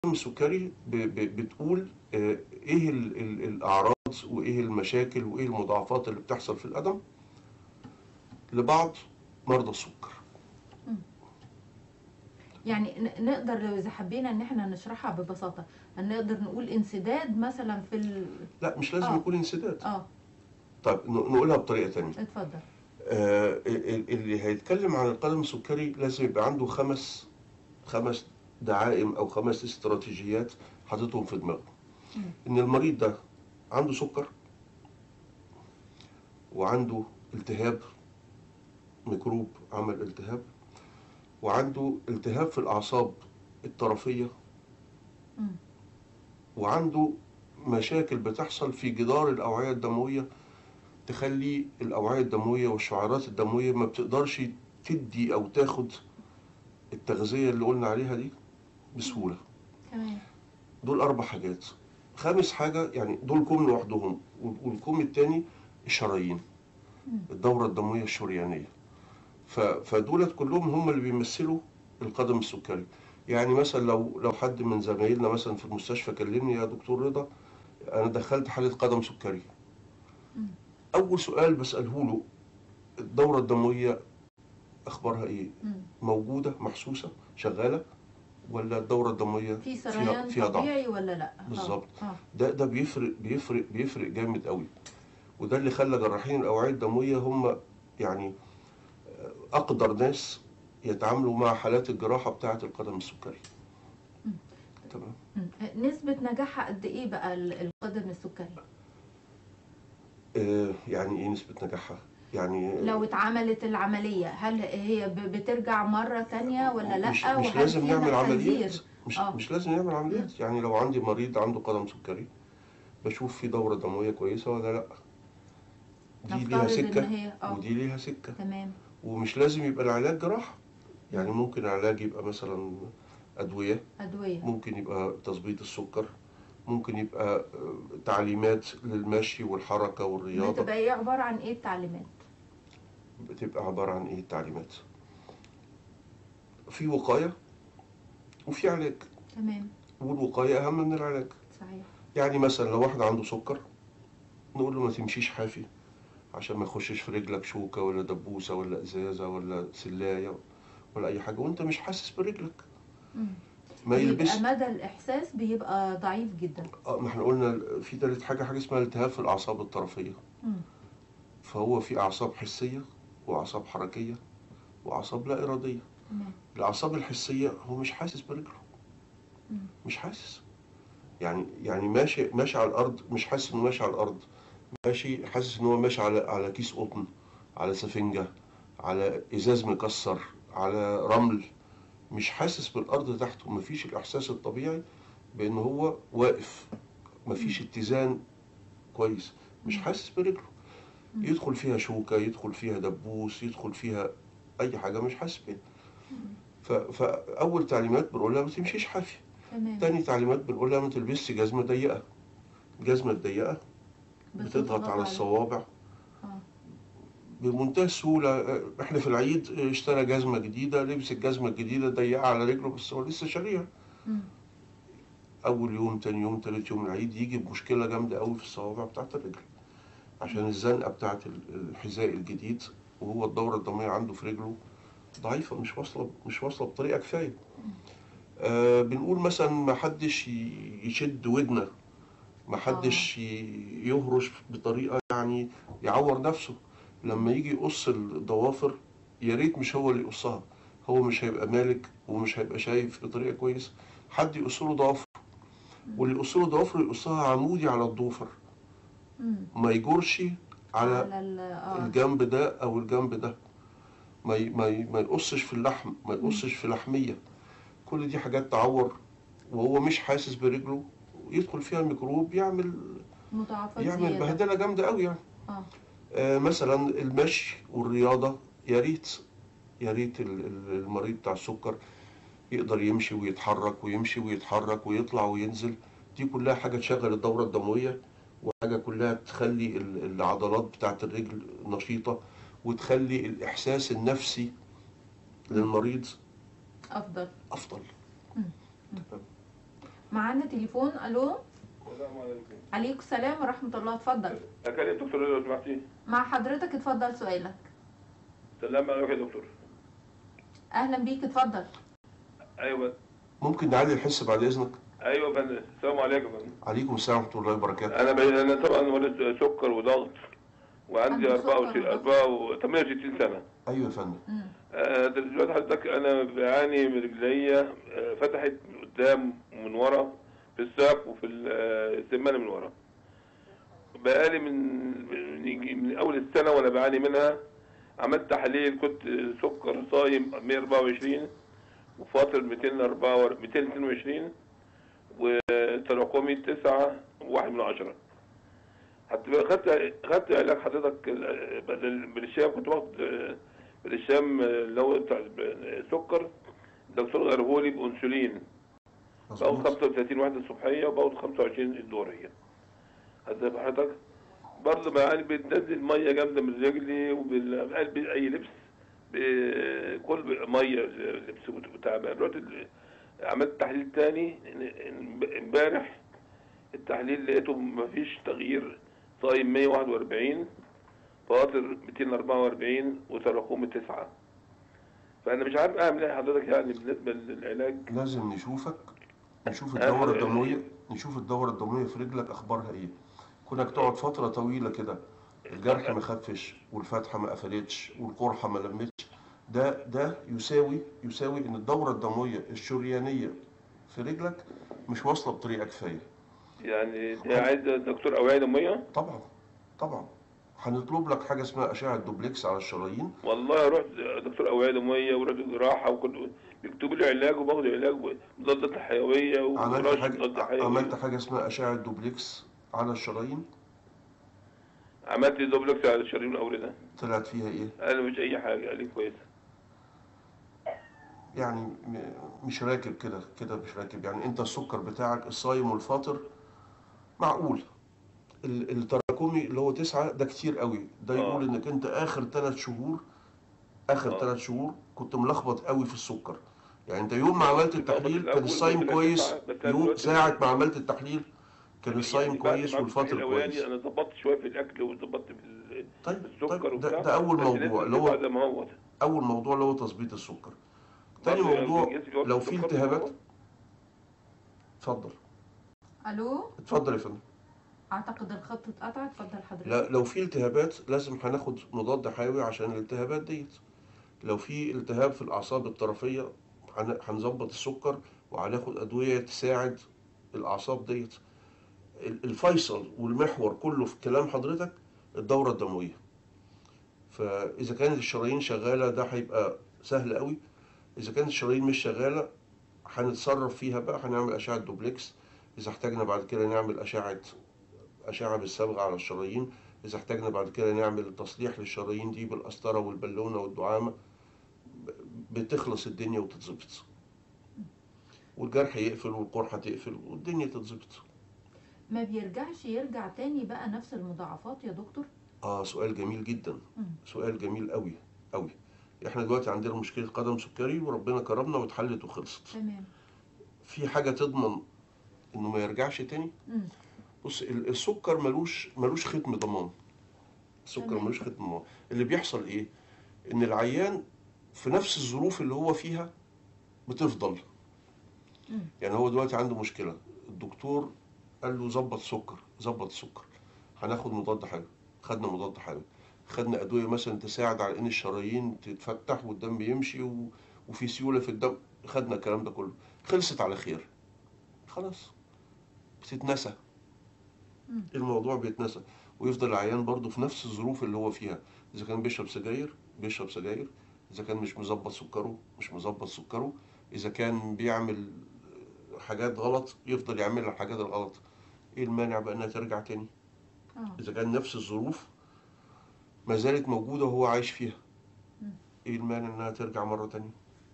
السكري ب- ب- بتقول آه، ايه ال- ال- الاعراض وايه المشاكل وايه المضاعفات اللي بتحصل في القدم لبعض مرضى السكر يعني ن- نقدر لو اذا حبينا ان احنا نشرحها ببساطه هل نقدر نقول انسداد مثلا في ال... لا مش لازم آه. يكون انسداد اه طيب ن- نقولها بطريقه تانية اتفضل آه، ال- ال- اللي هيتكلم عن القدم السكري لازم يبقى عنده خمس خمس دعائم او خمس استراتيجيات حاططهم في دماغه مم. ان المريض ده عنده سكر وعنده التهاب ميكروب عمل التهاب وعنده التهاب في الاعصاب الطرفيه مم. وعنده مشاكل بتحصل في جدار الأوعية الدموية تخلي الأوعية الدموية والشعيرات الدموية ما بتقدرش تدي أو تاخد التغذية اللي قلنا عليها دي بسهولة تمام دول أربع حاجات خامس حاجة يعني دول كوم لوحدهم وال- والكوم التاني الشرايين مم. الدورة الدموية الشريانية ف- فدولت كلهم هم اللي بيمثلوا القدم السكري يعني مثلا لو لو حد من زمايلنا مثلا في المستشفى كلمني يا دكتور رضا انا دخلت حالة قدم سكري مم. اول سؤال بسأله له الدورة الدموية اخبارها ايه مم. موجودة محسوسة شغالة ولا الدورة الدموية في فيها سريان فيها ضعف طبيعي ولا لا آه. بالظبط. اه ده ده بيفرق بيفرق بيفرق جامد قوي وده اللي خلى جراحين الاوعيه الدمويه هم يعني اقدر ناس يتعاملوا مع حالات الجراحه بتاعه القدم السكري مم. تمام مم. نسبه نجاحها قد ايه بقى ال- القدم السكري آه يعني ايه نسبه نجاحها يعني لو اتعملت العمليه هل هي ب- بترجع مره تانية ولا لا مش, مش وهل لازم فيها نعمل عمليات تخدير؟ مش آه. مش لازم نعمل عمليات يعني لو عندي مريض عنده قدم سكري بشوف في دوره دمويه كويسه ولا لا دي ليها نفترض ان سكه هي اه ودي ليها سكه تمام ومش لازم يبقى العلاج جراحة يعني ممكن العلاج يبقى مثلا أدوية ادويه ممكن يبقى تظبيط السكر ممكن يبقى آه، تعليمات للمشي والحركة والرياضة بتبقى ايه عباره عن ايه التعليمات بتبقى عبارة عن إيه التعليمات في وقاية وفي علاج تمام والوقاية أهم من العلاج صحيح يعني مثلا لو واحد عنده سكر نقول له ما تمشيش حافي عشان ما يخشش في رجلك شوكة ولا دبوسة ولا إزازة ولا سلاية ولا أي حاجة وأنت مش حاسس برجلك مم. ما يلبس بيبقى مدى الاحساس بيبقى ضعيف جدا اه ما احنا قلنا في تالت حاجة حاجة اسمها التهاب في الأعصاب الطرفية مم. فهو في أعصاب حسية وأعصاب حركية وأعصاب لا إرادية تمام الأعصاب الحسية هو مش حاسس برجله مم. مش حاسس يعني يعني ماشي ماشي على الأرض مش حاسس إنه ماشي على الأرض ماشي حاسس إن هو ماشي على على كيس قطن على سفنجة على إزاز مكسر على رمل مش حاسس بالأرض تحته مفيش الإحساس الطبيعي بإن هو واقف مفيش اتزان كويس مش حاسس برجله مم. يدخل فيها شوكة يدخل فيها دبوس يدخل فيها أي حاجة مش حاسس بيها ف- فأول تعليمات بنقولها ما تمشيش حافي تمام تاني تعليمات بنقولها ما تلبسش جزمة ضيقة الجزمة الضيقة بتضغط على الصوابع اه بمنتهى السهولة آه، احنا في العيد آه، اشترى جزمة جديدة لبس الجزمة الجديدة ضيقة على رجله بس هو لسه شاريها مم. أول يوم تاني يوم تالت يوم العيد يجي بمشكلة جامدة قوي في الصوابع بتاعت الرجل عشان الزنقة بتاعت ال- الحذاء الجديد وهو الدورة الدموية عنده في رجله ضعيفة مش واصلة مش واصلة بطريقة كفاية آه بنقول مثلا ما حدش ي- يشد ودنه ما حدش ي- يهرش بطريقة يعني يعور نفسه لما يجي يقص الضوافر يا ريت مش هو اللي يقصها هو مش هيبقى مالك ومش هيبقى شايف بطريقة كويسة حد يقص له ضوافر واللي يقص له ضوافر يقصها عمودي على الضوفر مم. ما يجرش على على ال- اه الجنب ده او الجنب ده ما ي- ما ي- ما يقصش في اللحم ما يقصش في لحميه كل دي حاجات تعور وهو مش حاسس برجله يدخل فيها ميكروب يعمل مضاعفات يعمل زيادة بهدله جامده قوي يعني اه آه مثلا المشي والرياضه يا ريت يا ريت ال- ال- المريض بتاع السكر يقدر يمشي ويتحرك ويمشي ويتحرك ويطلع وينزل دي كلها حاجه تشغل الدوره الدمويه وحاجه كلها تخلي ال- العضلات بتاعت الرجل نشيطه وتخلي الاحساس النفسي للمريض افضل افضل مم. تمام. معانا تليفون الو السلام عليكم عليكم السلام ورحمه الله اتفضل اكلم دكتور لو سمحتي مع حضرتك اتفضل سؤالك السلام عليكم يا دكتور اهلا بيك اتفضل ايوه ممكن نعلي الحس بعد اذنك ايوه يا فندم السلام عليكم يا فندم عليكم السلام ورحمه الله وبركاته انا ب... انا طبعا ولد سكر وضغط وعندي عنده سكر 64 وضغط. 64 68 سنه ايوه يا فندم مم. آه، دلوقتي حضرتك انا بعاني من رجليا آه، فتحت من قدام ومن ورا في الساق وفي ال- آه، السمانه من ورا بقالي من من, يجي- من اول السنه وانا بعاني منها عملت تحاليل كنت سكر صايم 124 وفاطر 204 222 وتراكمي 9 واحد من عشرة حتى بقى خدت خدت علاج حضرتك ال- بدل- بالشام كنت باخد آه، بالشام اللي هو بتاع السكر الدكتور غيرهولي بانسولين باخد مظبوط 35 وحده الصبحيه وباخد 25 الظهريه هتبقى حضرتك برضه بعاني بتنزل ميه جامده من رجلي وبقلبي اي لبس بكل ميه لبس وتعبان رحت ال- عملت تحليل تاني امبارح التحليل لقيته مفيش تغيير صايم 141 فاطر 244 وتراكمي 9 فانا مش عارف اعمل ايه حضرتك يعني بالنسبه للعلاج لازم نشوفك نشوف آه، الدورة آه، الدموية نشوف الدورة الدموية في رجلك أخبارها إيه كونك تقعد فترة طويلة كده الجرح ما خفش والفتحة ما قفلتش والقرحة ما لمتش ده ده يساوي يساوي إن الدورة الدموية الشريانية في رجلك مش واصلة بطريقة كفاية يعني دي عايزه دكتور اوعيه دمويه طبعا طبعا هنطلب لك حاجة اسمها أشعة دوبلكس على الشرايين والله رحت دكتور اوعيه دمويه ورحت جراحه وكنت بيكتبوا لي علاج وباخد علاج مضادات حيويه عملت ورش حاجة مضاد حيويه عملت حاجة اسمها أشعة دوبلكس على الشرايين عملت دوبلكس على الشرايين الاورده طلعت فيها إيه؟ انا مش اي حاجه قال لي كويسه يعني م- مش راكب كده كده مش راكب يعني انت السكر بتاعك الصايم والفاطر معقول ال- التراكمي اللي هو تسعة ده كتير قوي ده آه. يقول انك انت اخر ثلاث شهور اخر آه. ثلاث شهور كنت ملخبط قوي في السكر يعني انت يوم ما عملت التحليل الأول كان الصايم كنت كويس تسعة، بس أنا يوم دلوقتي ساعة ما عملت التحليل كان الصايم يعني بعد كويس ما عملت والفاطر التحليل الأولاني كويس انا ظبطت شويه في الاكل وظبطت في ال- طيب السكر طيب ده, وبتاع ده اول بس موضوع لسه اللي هو زي ما هو اول موضوع اللي هو تظبيط السكر تاني برضه موضوع جسمي برضه لو في السكر التهابات هو. اتفضل الو اتفضل يا فندم اعتقد الخط اتقطع اتفضل حضرتك لا لو في التهابات لازم هناخد مضاد حيوي عشان الالتهابات ديت لو في التهاب في الأعصاب الطرفية هن- هنظبط السكر وهناخد أدوية تساعد الأعصاب ديت ال- الفيصل والمحور كله في كلام حضرتك الدورة الدموية فإذا كانت الشرايين شغالة ده هيبقى سهل قوي إذا كانت الشرايين مش شغالة هنتصرف فيها بقى هنعمل أشعة دوبلكس إذا احتاجنا بعد كده نعمل أشعة أشعة بالصبغة على الشرايين إذا احتاجنا بعد كده نعمل تصليح للشرايين دي بالقسطرة والبالونة والدعامة ب- بتخلص الدنيا وتتظبط والجرح يقفل والقرحة تقفل والدنيا تتظبط ما بيرجعش يرجع تاني بقى نفس المضاعفات يا دكتور اه سؤال جميل جدا مم. سؤال جميل قوي قوي احنا دلوقتي عندنا مشكلة قدم سكري وربنا كرمنا واتحلت وخلصت تمام في حاجة تضمن انه ما يرجعش تاني مم. بص ال- السكر ملوش ملوش ختم ضمان السكر تمام. ملوش ختم ضمان اللي بيحصل ايه ان العيان في نفس الظروف اللي هو فيها بتفضل مم. يعني هو دلوقتي عنده مشكلة الدكتور قال له ظبط سكر ظبط السكر هناخد مضاد حيوي خدنا مضاد حيوي خدنا أدوية مثلا تساعد على إن الشرايين تتفتح والدم يمشي و... وفي سيولة في الدم خدنا الكلام ده كله خلصت على خير خلاص بتتنسى مم. الموضوع بيتنسى ويفضل العيان برضه في نفس الظروف اللي هو فيها إذا كان بيشرب سجاير بيشرب سجاير إذا كان مش مظبط سكره مش مظبط سكره إذا كان بيعمل حاجات غلط يفضل يعمل الحاجات الغلط ايه المانع بقى انها ترجع تاني اه اذا كان نفس الظروف ما زالت موجودة وهو عايش فيها مم. ايه المانع انها ترجع مرة تانية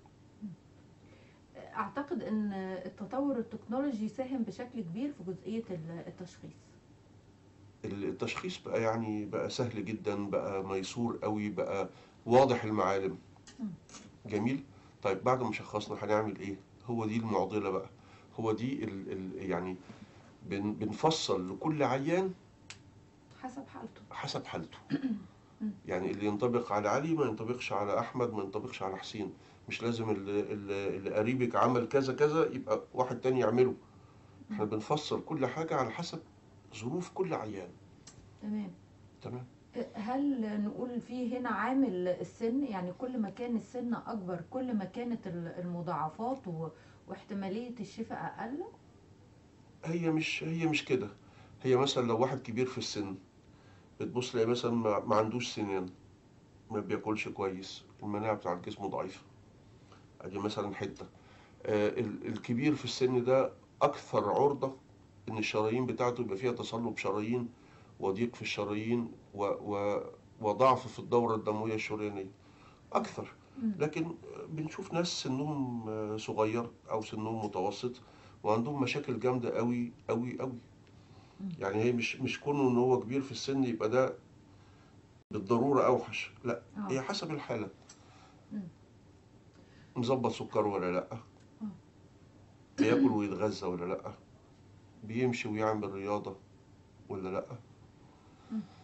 اعتقد ان التطور التكنولوجي ساهم بشكل كبير في جزئية ال- التشخيص التشخيص بقى يعني بقى سهل جدا بقى ميسور قوي بقى واضح المعالم مم. جميل طيب بعد ما شخصنا هنعمل ايه هو دي المعضلة بقى هو دي ال ال يعني بن بنفصل لكل عيان حسب حالته حسب حالته يعني اللي ينطبق على علي ما ينطبقش على احمد ما ينطبقش على حسين مش لازم اللي, اللي اللي قريبك عمل كذا كذا يبقى واحد تاني يعمله احنا بنفصل كل حاجة على حسب ظروف كل عيان تمام تمام هل نقول في هنا عامل السن يعني كل ما كان السن اكبر كل ما كانت ال- المضاعفات و- واحتمالية الشفاء اقل هي مش هي مش كده هي مثلا لو واحد كبير في السن بتبص تلاقي مثلا ما, ما عندوش سنان ما بياكلش كويس المناعة بتاع الجسم ضعيفة ادي مثلا حتة آه ال- الكبير في السن ده اكثر عرضة ان الشرايين بتاعته يبقى فيها تصلب شرايين وضيق في الشرايين و و وضعف في الدورة الدموية الشريانية اكثر مم. لكن بنشوف ناس سنهم آه، صغير او سنهم متوسط وعندهم مشاكل جامده قوي قوي قوي مم. يعني هي مش مش كونه ان هو كبير في السن يبقى ده بالضروره اوحش لا آه. هي حسب الحاله مم. مظبط سكره ولا لا بياكل ويتغذى ولا لا بيمشي ويعمل رياضه ولا لا مم.